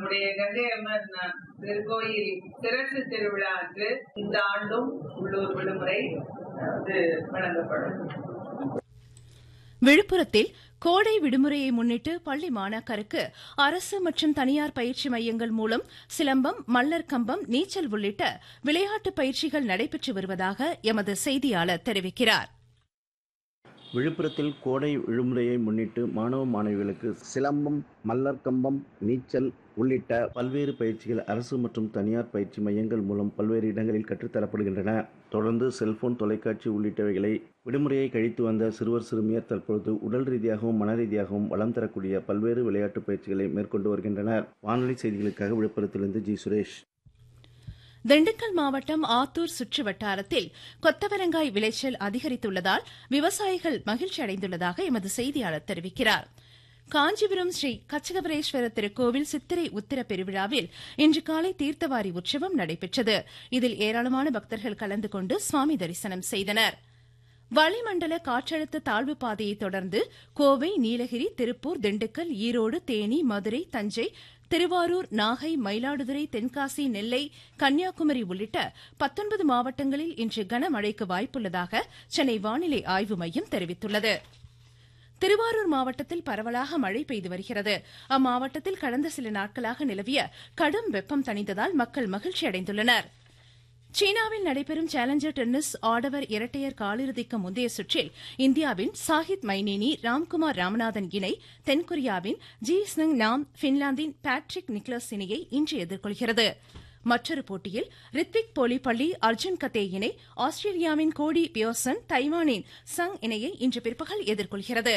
நம்முடைய கங்கை அம்மன் திருக்கோயில் சிறப்பு திருவிழா அன்று இந்த ஆண்டும் உள்ளூர் விடுமுறை வந்து வழங்கப்படும் விழுப்புரத்தில் கோடை விடுமுறையை முன்னிட்டு பள்ளி மாணாக்கருக்கு அரசு மற்றும் தனியார் பயிற்சி மையங்கள் மூலம் சிலம்பம் மல்லர் கம்பம் நீச்சல் உள்ளிட்ட விளையாட்டு பயிற்சிகள் நடைபெற்று வருவதாக எமது செய்தியாளர் தெரிவிக்கிறார் விழுப்புரத்தில் கோடை விடுமுறையை முன்னிட்டு மாணவ மாணவிகளுக்கு சிலம்பம் மல்லர் கம்பம் நீச்சல் உள்ளிட்ட பல்வேறு பயிற்சிகள் அரசு மற்றும் தனியார் பயிற்சி மையங்கள் மூலம் பல்வேறு இடங்களில் கற்றுத்தரப்படுகின்றன தொடர்ந்து செல்போன் தொலைக்காட்சி உள்ளிட்டவைகளை விடுமுறையை கழித்து வந்த சிறுவர் சிறுமியர் தற்பொழுது உடல் ரீதியாகவும் மன ரீதியாகவும் வளம் தரக்கூடிய பல்வேறு விளையாட்டு பயிற்சிகளை மேற்கொண்டு வருகின்றனர் வானொலி செய்திகளுக்காக விழுப்புரத்திலிருந்து ஜி சுரேஷ் திண்டுக்கல் மாவட்டம் ஆத்தூர் சுற்று வட்டாரத்தில் கொத்தவரங்காய் விளைச்சல் அதிகரித்துள்ளதால் விவசாயிகள் மகிழ்ச்சி அடைந்துள்ளதாக எமது செய்தியாளர் தெரிவிக்கிறார் காஞ்சிபுரம் ஸ்ரீ கச்சகபரேஸ்வரர் திருக்கோவில் சித்திரை உத்திர பெருவிழாவில் இன்று காலை தீர்த்தவாரி உற்சவம் நடைபெற்றது இதில் ஏராளமான பக்தர்கள் கலந்து கொண்டு சுவாமி தரிசனம் செய்தனர் வளிமண்டல காற்றழுத்த தாழ்வு பாதையை தொடர்ந்து கோவை நீலகிரி திருப்பூர் திண்டுக்கல் ஈரோடு தேனி மதுரை தஞ்சை திருவாரூர் நாகை மயிலாடுதுறை தென்காசி நெல்லை கன்னியாகுமரி உள்ளிட்ட பத்தொன்பது மாவட்டங்களில் இன்று கனமழைக்கு வாய்ப்புள்ளதாக சென்னை வானிலை ஆய்வு மையம் தெரிவித்துள்ளது திருவாரூர் மாவட்டத்தில் பரவலாக மழை பெய்து வருகிறது அம்மாவட்டத்தில் கடந்த சில நாட்களாக நிலவிய கடும் வெப்பம் தணிந்ததால் மக்கள் மகிழ்ச்சி அடைந்துள்ளனர் சீனாவில் நடைபெறும் சேலஞ்சர் டென்னிஸ் ஆடவர் இரட்டையர் காலிறுதிக்கு முந்தைய சுற்றில் இந்தியாவின் சாஹித் மைனேனி ராம்குமார் ராமநாதன் இணை தென்கொரியாவின் ஜி ஸ்னங் நாம் பின்லாந்தின் பேட்ரிக் நிக்லஸ் இணையை இன்று எதிர்கொள்கிறது மற்றொரு போட்டியில் ரித்விக் போலிப்பள்ளி அர்ஜுன் கத்தே இணை ஆஸ்திரேலியாவின் கோடி பியோசன் தைவானின் சங் இணையை இன்று பிற்பகல் எதிர்கொள்கிறது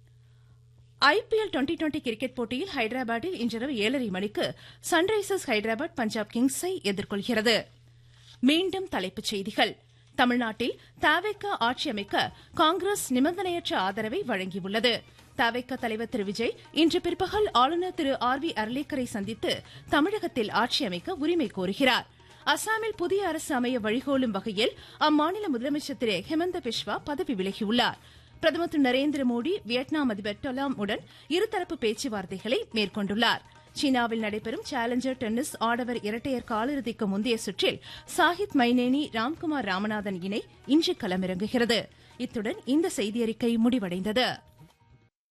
ஐபிஎல் டுவெண்டி டுவெண்டி கிரிக்கெட் போட்டியில் ஹைதராபாத்தில் இன்றிரவு ஏழரை மணிக்கு சன்ரைசர்ஸ் ஹைதராபாத் பஞ்சாப் கிங்ஸை எதிர்கொள்கிறது மீண்டும் தலைப்புச் செய்திகள் தமிழ்நாட்டில் தவேக ஆட்சி அமைக்க காங்கிரஸ் நிபந்தனையற்ற ஆதரவை வழங்கியுள்ளது தவேக தலைவர் திரு விஜய் இன்று பிற்பகல் ஆளுநர் திரு ஆர் வி அர்லேக்கரை சந்தித்து தமிழகத்தில் ஆட்சி அமைக்க உரிமை கோருகிறார் அசாமில் புதிய அரசு அமைய வழிகோலும் வகையில் அம்மாநில முதலமைச்சர் திரு ஹெமந்த பிஸ்வா பதவி விலகியுள்ளார் பிரதமர் திரு நரேந்திர மோடி வியட்நாம் அதிபர் டொலாம் உடன் இருதரப்பு பேச்சுவார்த்தைகளை மேற்கொண்டுள்ளார் சீனாவில் நடைபெறும் சேலஞ்சர் டென்னிஸ் ஆடவர் இரட்டையர் காலிறுதிக்கு முந்தைய சுற்றில் சாஹித் மைனேனி ராம்குமார் ராமநாதன் இணை இன்று களமிறங்குகிறது இத்துடன் இந்த செய்தியறிக்கை முடிவடைந்தது